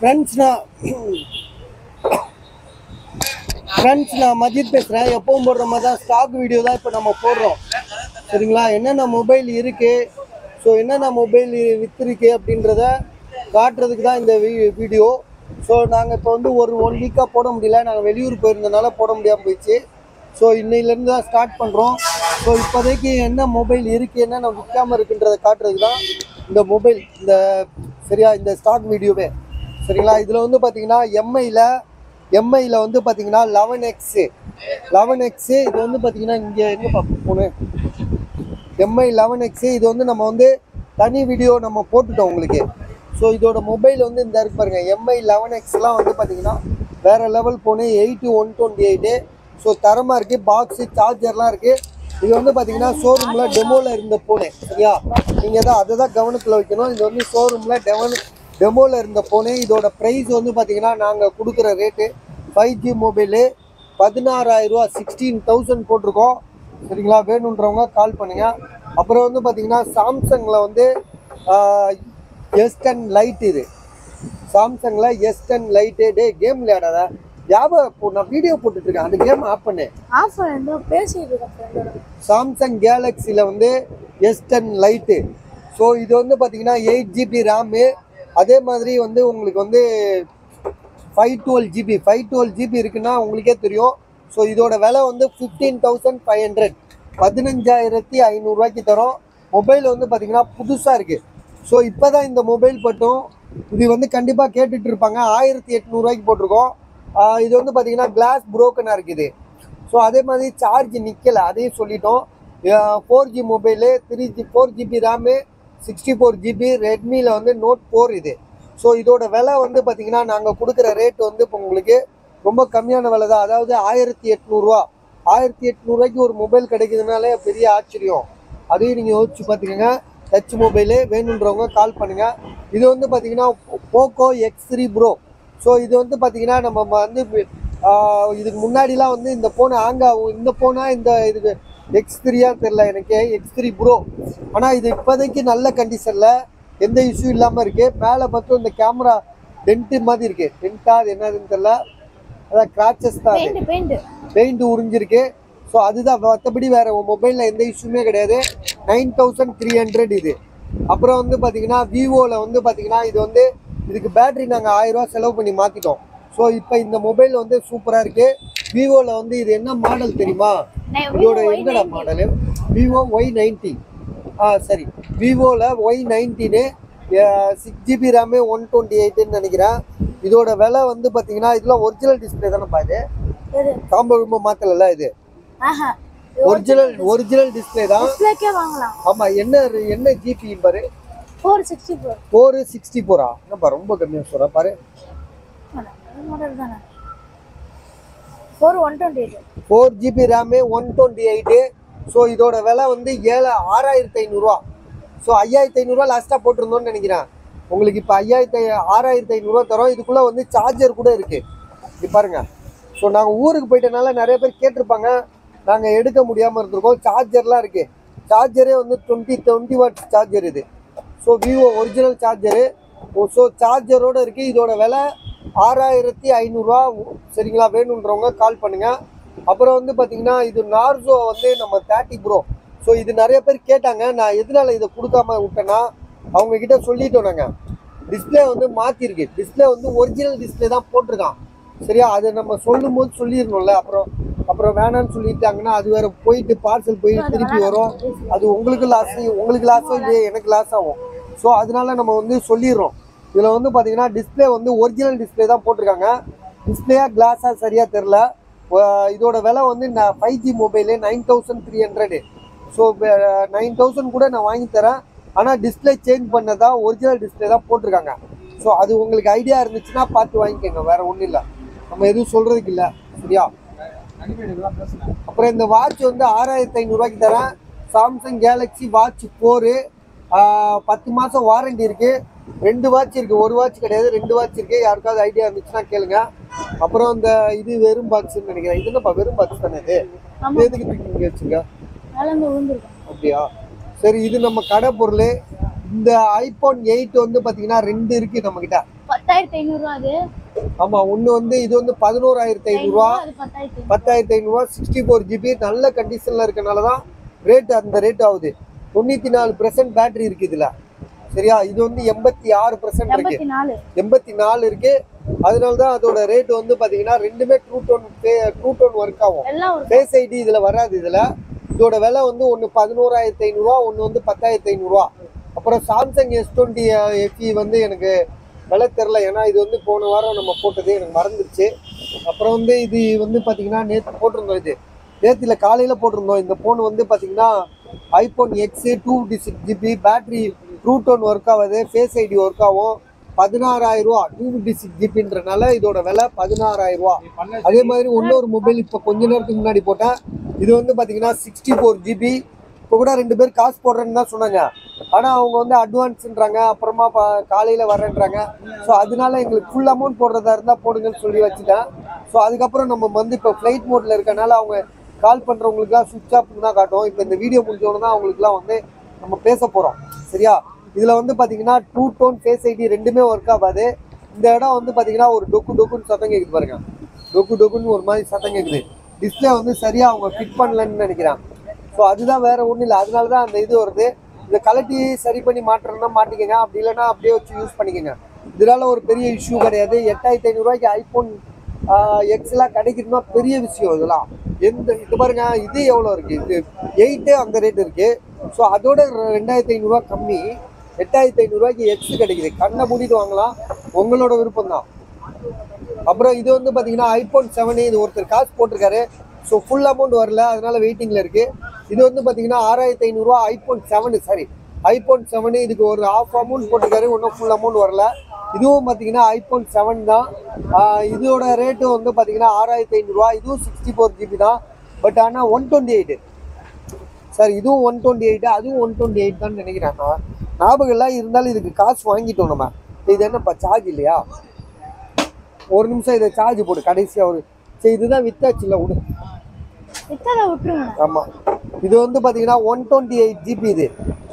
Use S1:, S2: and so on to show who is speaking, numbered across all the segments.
S1: friends நான் friends நான் மஜித் பேசுகிறேன் எப்பவும் போடுற மாதிரி தான் ஸ்டாக் வீடியோ தான் இப்போ நம்ம போடுறோம் சரிங்களா என்னென்ன மொபைல் இருக்குது ஸோ என்னென்ன மொபைல் விற்றுருக்கு அப்படின்றத காட்டுறதுக்கு தான் இந்த வீ- வீடியோ ஸோ நாங்கள் இப்போ வந்து ஒரு ஒன் வீக்காக போட முடியல நாங்கள் வெளியூர் போயிருந்தனால போட முடியாமல் போயிடுச்சு ஸோ இன்னையிலேருந்து தான் ஸ்டார்ட் பண்ணுறோம் ஸோ இப்போதைக்கு என்ன மொபைல் இருக்குது என்னென்ன விற்காமல் இருக்குன்றதை காட்டுறதுக்கு தான் இந்த மொபைல் இந்த சரியா இந்த ஸ்டாக் வீடியோவே சரிங்களா இதில் வந்து பார்த்தீங்கன்னா எம்ஐயில் எம்ஐயில் வந்து பார்த்தீங்கன்னா லெவன் எக்ஸு லெவன் எக்ஸு இது வந்து பார்த்தீங்கன்னா இங்கே எங்கே பார்ப்போம் போனு எம்ஐ லெவன் எக்ஸு இது வந்து நம்ம வந்து தனி வீடியோ நம்ம போட்டுட்டோம் உங்களுக்கு ஸோ இதோட மொபைல் வந்து இந்த இருக்கு பாருங்க எம்ஐ லெவன் எக்ஸ்லாம் வந்து பார்த்தீங்கன்னா வேற level phone eighty one twenty eight so தரமாக இருக்குது பாக்ஸு சார்ஜர்லாம் இருக்குது இது வந்து பார்த்தீங்கன்னா ஷோரூமில் டெமோவில் இருந்த போனு சரியா நீங்கள் தான் அதை தான் கவனத்தில் வைக்கணும் இது வந்து ஷோரூமில் டெவன் டெமோவில் இருந்த போனு இதோட ப்ரைஸ் வந்து பார்த்தீங்கன்னா நாங்கள் கொடுக்குற ரேட்டு ஃபைவ் ஜி மொபைலு பதினாறாயிரரூவா சிக்ஸ்டீன் தௌசண்ட் போட்டிருக்கோம் சரிங்களா வேணுன்றவங்க கால் பண்ணுங்க அப்புறம் வந்து பார்த்தீங்கன்னா சாம்சங்கில் வந்து எஸ் டென் லைட் இது சாம்சங்கில் எஸ் டென் லைட்டு டே கேம் விளையாடாத ஞாபகம் இப்போ நான் வீடியோ போட்டுட்டு இருக்கேன் அந்த கேம் ஆப் பண்ணு
S2: ஆஃப் பண்ணி பேசிட்டு இருக்கேன் ஃப்ரெண்டோட
S1: சாம்சங் கேலக்ஸியில் வந்து எஸ் டென் லைட்டு ஸோ இது வந்து பார்த்தீங்கன்னா எயிட் ஜிபி ரேமு அதே மாதிரி வந்து உங்களுக்கு வந்து five twelve GB five twelve GB இருக்குன்னா உங்களுக்கே தெரியும் ஸோ இதோட விலை வந்து ஃபிஃப்டீன் தௌசண்ட் ஃபைவ் ஹண்ட்ரட் பதினஞ்சாயிரத்தி ஐநூறுரூவாய்க்கு தரோம் மொபைல் வந்து பார்த்தீங்கன்னா புதுசாக இருக்குது ஸோ இப்போ தான் இந்த மொபைல் பட்டும் இது வந்து கண்டிப்பாக கேட்டுட்டு இருப்பாங்க ஆயிரத்தி எட்நூறுவாய்க்கு போட்டிருக்கோம் ஆஹ் இது வந்து பார்த்தீங்கன்னா கிளாஸ் புரோக்கனாக இருக்குது ஸோ அதே மாதிரி சார்ஜ் நிற்கலை அதையும் சொல்லிட்டோம் four G mobile three G four GB RAM sixty four GB ரெட்மியில் வந்து நோட் ஃபோர் இது ஸோ இதோட விலை வந்து பார்த்தீங்கன்னா நாங்கள் கொடுக்குற ரேட் வந்து இப்போ உங்களுக்கு ரொம்ப கம்மியான விலை தான் அதாவது ஆயிரத்தி எட்நூறுரூவா ஆயிரத்தி எட்நூறுவாய்க்கு ஒரு மொபைல் கிடைக்குதுனாலே பெரிய ஆச்சரியம் அதையும் நீங்கள் யோசிச்சு பார்த்துக்கோங்க டச் மொபைலு வேணுன்றவங்க கால் பண்ணுங்கள் இது வந்து பார்த்தீங்கன்னா Poco X three pro so இது வந்து பார்த்தீங்கன்னா நம்ம ம- வந்து ஆஹ் இதுக்கு முன்னாடிலாம் வந்து இந்த ஃபோன் ஹேங் ஆகும் இந்த ஃபோனா இந்த இதுக்கு எக்ஸ் த்ரீயா தெரில எனக்கு எக்ஸ் த்ரீ ப்ரோ ஆனால் இது இப்போதைக்கு நல்ல கண்டிஷனில் எந்த இஷ்யூ இல்லாமல் இருக்குது மேலே மட்டும் இந்த கேமரா டென்ட்டு மாதிரி இருக்குது டென்ட்டா அது என்னதுன்னு தெரில அதான் கிராச்சஸ் தான் அது
S2: பெயிண்ட் பெயிண்ட்
S1: பெயிண்ட் உறிஞ்சிருக்கு ஸோ அதுதான் மற்றபடி வேற மொபைலில் எந்த இஷ்யூமே கிடையாது நைன் தௌசண்ட் த்ரீ ஹண்ட்ரட் இது அப்புறம் வந்து பார்த்தீங்கன்னா விவோவில் வந்து பார்த்தீங்கன்னா இது வந்து இதுக்கு பேட்டரி நாங்கள் ஆயிரரூவா செலவு பண்ணி மாற்றிட்டோம் ஸோ இப்போ இந்த மொபைல் வந்து சூப்பராக இருக்குது விவோவில் வந்து இது என்ன மாடல் தெரியுமா இதோட எங்கடா மாடலு விவோ ஒய் நைன்டி ஆ சரி விவோவில் Y nineteen six GB RAM one twenty எயிட்டுன்னு நினைக்கிறேன் இதோட விலை வந்து பார்த்தீங்கன்னா இதெல்லாம் ஒரிஜினல் டிஸ்பிளே தானேப்பா இது
S2: எது
S1: காம்போ மாற்றல இது
S2: ஆஹா
S1: ஒரிஜினல் ஒரிஜினல் டிஸ்பிளே தான்
S2: டிஸ்பிளேக்கே வாங்கலாம்
S1: ஆமா என்ன என்ன ஜிபி பாரு
S2: four sixty four
S1: four sixty ஃபோரா என்னப்பா ரொம்ப கம்மியாக சொல்ற பாரு
S2: மாடல் தானே four one twenty eight
S1: four GB RAM one twenty eight so இதோட விலை வந்து ஏழு ஆறாயிரத்தி ஐநூறுரூவா ஸோ ஐயாயிரத்தி ஐநூறுரூவா லாஸ்ட்டாக போட்டிருந்தோம்னு நினைக்கிறேன் உங்களுக்கு இப்போ ஐயாயிரத்தி ஐ- ஆறாயிரத்தி ஐநூறுரூவா தரோம் இதுக்குள்ளே வந்து சார்ஜர் கூட இருக்குது இது பாருங்க ஸோ நாங்கள் ஊருக்கு போயிட்டனால நிறைய பேர் கேட்டிருப்பாங்க நாங்கள் எடுக்க முடியாமல் இருந்திருக்கோம் சார்ஜர்லாம் இருக்குது சார்ஜரே வந்து டுவெண்ட்டி டுவெண்ட்டி வாட்ஸ் சார்ஜர் இது so Vivo original charger so சார்ஜரோட இருக்குது இதோட விலை ஆறாயிரத்தி ஐநூறுரூவா சரிங்களா வேணுன்றவங்க கால் பண்ணுங்கள் அப்புறம் வந்து பார்த்தீங்கன்னா இது நார்சோ வந்து நம்ம தேர்ட்டி ப்ரோ ஸோ இது நிறைய பேர் கேட்டாங்க நான் எதனால இதை கொடுக்காம விட்டேன்னா அவங்க கிட்ட சொல்லிட்டோம் நாங்கள் டிஸ்பிளே வந்து மாற்றிருக்கு டிஸ்பிளே வந்து ஒரிஜினல் டிஸ்பிளே தான் போட்டிருக்கான் சரியா அதை நம்ம சொல்லும் போது சொல்லிடணும்ல அப்புறம் அப்புறம் வேணாம்னு சொல்லிட்டாங்கன்னா அது வேற போயிட்டு பார்சல் போய் திருப்பி வரும் அது உங்களுக்கு லாஸ் உங்களுக்கு லாஸோ இல்லையே எனக்கு லாஸ் ஆகும் ஸோ அதனால நம்ம வந்து சொல்லிடுறோம் இதில் வந்து பார்த்தீங்கன்னா டிஸ்பிளே வந்து ஒரிஜினல் டிஸ்பிளே தான் போட்டிருக்காங்க டிஸ்பிளேயா கிளாஸாக சரியாக தெரில இதோட விலை வந்து நான் five G mobile nine thousand three hundred so nine thousand கூட நான் வாங்கி தரேன் ஆனால் டிஸ்பிளே சேஞ்ச் பண்ணதா ஒரிஜினல் டிஸ்பிளே தான் போட்டிருக்காங்க ஸோ அது உங்களுக்கு ஐடியா இருந்துச்சுன்னா பார்த்து வாங்கிக்கோங்க வேற ஒன்றும் இல்லை நம்ம எதுவும் சொல்றதுக்கு இல்லை சரியா அப்புறம் இந்த வாட்ச் வந்து ஆறாயிரத்தி ஐநூறுரூவாய்க்கு தரேன் சாம்சங் கேலக்ஸி வாட்ச் ஃபோரு பத்து மாதம் வாரண்டி இருக்கு ரெண்டு வாட்ச் இருக்கு ஒரு வாட்ச் கிடையாது ரெண்டு வாட்ச் இருக்கு யாருக்காவது ஐடியா இருந்துச்சுன்னா கேளுங்க அப்புறம் இந்த இது வெறும் பாக்ஸ்ன்னு நினைக்கிறேன் இது என்னப்பா வெறும் பாக்ஸ் தானே இது இது எதுக்கு தூக்கி இங்கே வச்சுங்க
S2: மேலேருந்து விழுந்துருக்கும்
S1: அப்படியா சரி இது நம்ம கடை பொருள் இந்த ஐபோன் எயிட் வந்து பார்த்தீங்கன்னா ரெண்டு இருக்கு நம்ம கிட்ட
S2: பத்தாயிரத்தி ஐநூறுரூவா அது
S1: ஆமா ஒண்ணு வந்து இது வந்து பதினோராயிரத்தி ஐநூறுரூவா
S2: அது பத்தாயிரத்தி
S1: பத்தாயிரத்தி ஐநூறுரூவா சிக்ஸ்டி ஃபோர் ஜிபி நல்ல கண்டிஷனில் இருக்கனால தான் ரேட் அந்த ரேட் ஆகுது தொண்ணூற்றி நாலு பர்சன்ட் பேட்டரி இருக்கு இதில் சரியா இது வந்து எண்பத்தி ஆறு பர்சன்ட் இருக்கு
S2: எண்பத்தி நாலு
S1: எண்பத்தி நாலு இருக்கு அதனால தான் அதோட ரேட் வந்து பார்த்தீங்கன்னா ரெண்டுமே true tone true tone work ஆகும்
S2: எல்லாம் ஒரு
S1: ஃபேஸ் ஐடி இதில் வராது இதில் இதோட விலை வந்து ஒன்று பதினோராயிரத்தி ஐநூறுரூவா ஒன்று வந்து பத்தாயிரத்தி ஐநூறுரூவா அப்புறம் சாம்சங் எஸ் டுவெண்ட்டி எஃப்இ வந்து எனக்கு விலை தெரில ஏன்னா இது வந்து போன வாரம் நம்ம போட்டது எனக்கு மறந்துடுச்சு அப்புறம் வந்து இது வந்து பார்த்தீங்கன்னா நேற்று போட்டிருந்தோம் இது நேற்றுல காலையில் போட்டிருந்தோம் இந்த ஃபோன் வந்து பார்த்தீங்கன்னா iPhone X two fifty six GB battery true tone work ஆகுது ஃபேஸ் ஐடி ஒர்க் ஆகும் பதினாறாயிரம் ரூபா டூ ஃபிஃப்டி சிக்ஸ் ஜிபின்றனால இதோட விலை பதினாறாயிரம் ரூபா அதே மாதிரி இன்னொரு மொபைல் இப்போ கொஞ்ச நேரத்துக்கு முன்னாடி போட்டேன் இது வந்து பார்த்தீங்கன்னா சிக்ஸ்டி ஃபோர் ஜிபி இப்போ கூட ரெண்டு பேர் காசு போடுறேன்னு தான் சொன்னாங்க ஆனால் அவங்க வந்து அட்வான்ஸ்ன்றாங்க அப்புறமா ப காலையில் வரேன்றாங்க ஸோ அதனால எங்களுக்கு ஃபுல் அமௌண்ட் போடுறதா இருந்தால் போடுங்கன்னு சொல்லி வச்சுட்டேன் ஸோ அதுக்கப்புறம் நம்ம வந்து இப்போ ஃப்ளைட் மோட்டில் இருக்கனால அவங்க கால் பண்ணுறவங்களுக்குலாம் சுவிட்ச் ஆஃப்னு தான் காட்டும் இப்போ இந்த வீடியோ முடிஞ்சோன்னு தான் அவங்களுக்குலாம் வந்து நம்ம பேச போகிறோம் சரியா இதில் வந்து பார்த்தீங்கன்னா டூ டோன் ஃபேஸ் ஐடி ரெண்டுமே ஒர்க் ஆகாது இந்த இடம் வந்து பார்த்தீங்கன்னா ஒரு டொக்கு டொக்குன்னு சத்தம் கேட்குது பாருங்க டொக்கு டொக்குன்னு ஒரு மாதிரி சத்தம் கேட்குது டிஸ்பிளே வந்து சரியாக அவங்க ஃபிட் பண்ணலன்னு நினைக்கிறேன் ஸோ அதுதான் வேற ஒன்றும் இல்லை அதனால தான் அந்த இது வருது இதை கலட்டி சரி பண்ணி மாட்டுறதுனா மாட்டிக்கங்க அப்படி இல்லைன்னா அப்படியே வச்சு யூஸ் பண்ணிக்கோங்க இதனால ஒரு பெரிய இஷ்யூ கிடையாது எட்டாயிரத்தி ஐநூறுரூவாய்க்கு ஐஃபோன் எக்ஸ்லாம் கிடைக்குதுன்னா பெரிய விஷயம் இதெல்லாம் எந்த இது பாருங்க இது எவ்வளோ இருக்கு இது எயிட்டு அந்த ரேட் இருக்கு ஸோ அதோட ரெண்டாயிரத்தி ஐநூறுரூவா கம்மி எட்டாயிரத்தி ஐநூறுரூவாய்க்கு எக்ஸ் கிடைக்குது கண்ணை மூடிட்டு வாங்கலாம் உங்களோட விருப்பம் தான் அப்புறம் இது வந்து பார்த்தீங்கன்னா ஐஃபோன் செவனு இது ஒருத்தர் காசு போட்டிருக்காரு ஸோ ஃபுல் அமௌண்ட் வரல அதனால வெயிட்டிங்கில் இருக்கு இது வந்து பார்த்தீங்கன்னா ஆறாயிரத்தி ஐநூறுரூவா iPhone seven sorry iPhone seven இதுக்கு ஒரு ஆஃப் அமௌண்ட் போட்டிருக்காரு இன்னும் ஃபுல் அமௌண்ட் வரல இதுவும் பார்த்தீங்கன்னா ஐஃபோன் செவன் தான் ஆஹ் இதோட ரேட்டு வந்து பார்த்தீங்கன்னா ஆறாயிரத்தி ஐநூறுரூவா இதுவும் சிக்ஸ்டி ஃபோர் ஜிபி தான் பட் ஆனால் ஒன் டுவெண்ட்டி எயிட் சார் இதுவும் ஒன் டுவெண்ட்டி எயிட் அதுவும் ஒன் டுவெண்ட்டி எயிட் தான் நினைக்கிறேன் நான் ஞாபகம் எல்லாம் இருந்தாலும் இதுக்கு காசு வாங்கிட்டோம் நம்ம இது என்னப்பா சார்ஜ் இல்லையா ஒரு நிமிஷம் இதை சார்ஜ் போடு கடைசியாக ஒரு சரி இதுதான் வித்தாச்சு இல்லை விடு
S2: வித்ததை விட்டுருங்க
S1: ஆமாம் இது வந்து பார்த்தீங்கன்னா ஒன் டுவெண்ட்டி எயிட் ஜிபி இது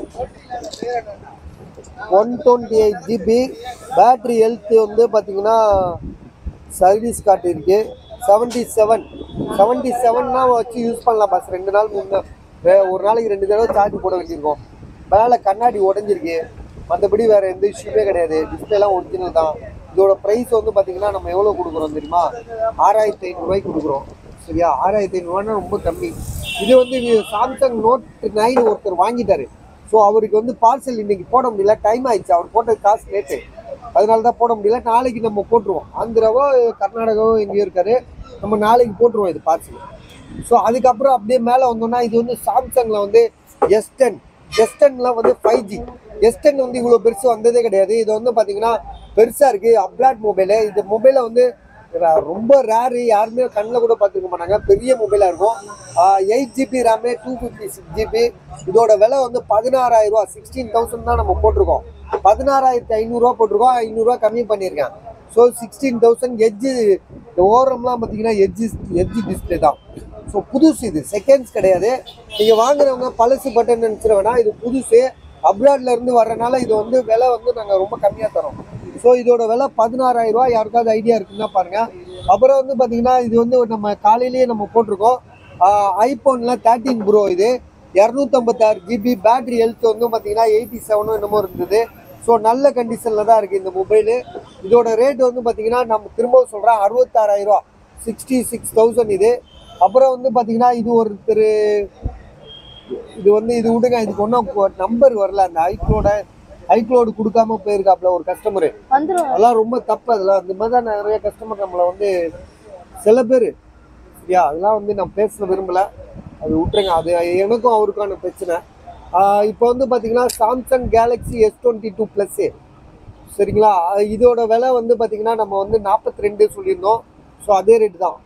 S1: one twenty eight GB battery health வந்து பார்த்தீங்கன்னா சர்வீஸ் கார்டு இருக்கு செவன்ட்டி செவன் செவன்ட்டி செவன்னா வச்சு யூஸ் பண்ணலாம் பஸ் ரெண்டு நாள் மூணு நாள் வே- ஒரு நாளைக்கு ரெண்டு தடவை சார்ஜ் போட வேண்டியிருக்கும் மேலே கண்ணாடி உடஞ்சிருக்கு மற்றபடி வேற எந்த இஷ்யூமே கிடையாது டிஸ்பிளேலாம் ஒரிஜினல் தான் இதோட ப்ரைஸ் வந்து பார்த்தீங்கன்னா நம்ம எவ்வளோ கொடுக்குறோம் தெரியுமா ஆறாயிரத்தி ஐநூறுரூவாய்க்கு கொடுக்குறோம் சரியா ஆறாயிரத்தி ஐநூறுரூவான்னா ரொம்ப கம்மி இது வந்து சாம்சங் நோட் நைன் ஒருத்தர் வாங்கிட்டாரு ஸோ அவருக்கு வந்து பார்சல் இன்னைக்கு போட முடியல டைம் ஆயிடுச்சு அவர் போட்டது காசு லேட்டு அதனால தான் போட முடியல நாளைக்கு நம்ம போட்டுருவோம் ஆந்திராவோ கர்நாடகாவோ எங்கேயோ இருக்காரு நம்ம நாளைக்கு போட்டுருவோம் இது பார்சல் ஸோ அதுக்கப்புறம் அப்படியே மேலே வந்தோம்னா இது வந்து சாம்சங்கில் வந்து எஸ் டென் எஸ் டென்ல வந்து ஃபைவ் ஜி எஸ் டென் வந்து இவ்வளோ பெருசு வந்ததே கிடையாது இது வந்து பார்த்தீங்கன்னா பெருசாக இருக்குது அப்ளாட் மொபைலு இந்த மொபைலை வந்து ர- ரொம்ப ரேரு யாருமே கண்ணில் கூட பார்த்துக்க மாட்டாங்க பெரிய மொபைலாக இருக்கும் eight GB RAM two fifty six GB இதோட விலை வந்து பதினாறாயிரம் ரூபா சிக்ஸ்டீன் தௌசண்ட் தான் நம்ம போட்டிருக்கோம் பதினாறாயிரத்தி ஐநூறுரூவா போட்டிருக்கோம் ஐநூறுரூவா கம்மி பண்ணியிருக்கேன் ஸோ சிக்ஸ்டீன் தௌசண்ட் எட்ஜு இந்த ஓரம்லாம் பார்த்தீங்கன்னா எட்ஜி எட்ஜி டிஸ்பிளே தான் ஸோ புதுசு இது செகண்ட்ஸ் கிடையாது நீங்கள் வாங்குறவங்க பழசு பட்டன் நினச்சிட வேணாம் இது புதுசு அப்ராட்ல இருந்து வர்றனால இது வந்து விலை வந்து நாங்கள் ரொம்ப கம்மியாக தரோம் ஸோ இதோட விலை பதினாறாயிரம் ரூபாய் யாருக்காவது ஐடியா இருக்குன்னா பாருங்க அப்புறம் வந்து பார்த்தீங்கன்னா இது வந்து நம்ம காலையிலேயே நம்ம போட்டிருக்கோம் ஐஃபோனில் தேர்ட்டீன் ப்ரோ இது இரநூத்தம்பத்தாறு ஜிபி பேட்டரி ஹெல்த் வந்து பார்த்தீங்கன்னா எயிட்டி செவனும் என்னமோ இருந்தது ஸோ நல்ல கண்டிஷனில் தான் இருக்குது இந்த மொபைலு இதோட ரேட் வந்து பார்த்தீங்கன்னா நம்ம திரும்பவும் சொல்கிறேன் அறுபத்தாறாயிரம் ரூபா சிக்ஸ்டி சிக்ஸ் தௌசண்ட் இது அப்புறம் வந்து பார்த்தீங்கன்னா இது ஒருத்தர் இது வந்து இது விடுங்க இதுக்கு ஒன்றும் நம்பர் வரல அந்த ஐக்ளோட ஐக்ளோடு கொடுக்காம போயிருக்காப்ல ஒரு கஸ்டமரு
S2: வந்துரும்
S1: அதெல்லாம் ரொம்ப தப்பு அதெல்லாம் அந்த மாதிரி தான் நிறைய கஸ்டமர் நம்மளை வந்து சில பேர் சரியா அதெல்லாம் வந்து நான் பேச விரும்பல அது விட்டுருங்க அது எனக்கும் அவருக்கான பிரச்சனை ஆஹ் இப்போ வந்து பார்த்தீங்கன்னா Samsung Galaxy S twenty two plus சரிங்களா ஆஹ் இதோட விலை வந்து பார்த்தீங்கன்னா நம்ம வந்து நாற்பத்தி ரெண்டு சொல்லியிருந்தோம் ஸோ அதே ரேட்டு தான்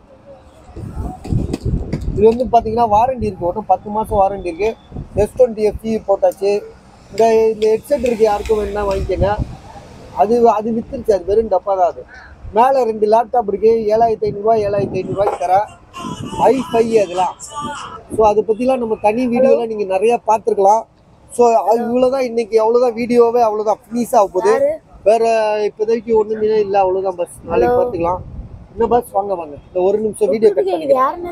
S1: இது வந்து பார்த்தீங்கன்னா வாரண்டி இருக்குது ஒன்றும் பத்து மாதம் வாரண்டி இருக்குது எஸ் டுவெண்ட்டி எஃப்இ போட்டாச்சு இந்த இந்த ஹெட்செட் இருக்குது யாருக்கும் வேணும்னா வாங்கிக்கோங்க அது அது வித்துருச்சு அது வெறும் டப்பா தான் அது மேலே ரெண்டு லேப்டாப் இருக்குது ஏழாயிரத்தி ஐநூறுரூவா ஏழாயிரத்தி ஐநூறுரூவாய்க்கு தரேன் ஐ ஃபை அதெல்லாம் ஸோ அதை பற்றிலாம் நம்ம தனி வீடியோலாம் நீங்கள் நிறையா பார்த்துருக்கலாம் ஸோ அது இவ்வளோதான் இன்னைக்கு அவ்வளோதான் வீடியோவே அவ்வளோதான் ஃபினிஷ் ஆக போகுது வேற இப்போதைக்கு ஒண்ணுமே இல்லை அவ்வளவுதான் பஸ் நாளைக்கு பார்த்துக்கலாம் இன்னும் பஸ் வாங்க வாங்க இந்த ஒரு நிமிஷம் வீடியோ கட் பண்ணிக்கிறேன்
S2: யாருன்னு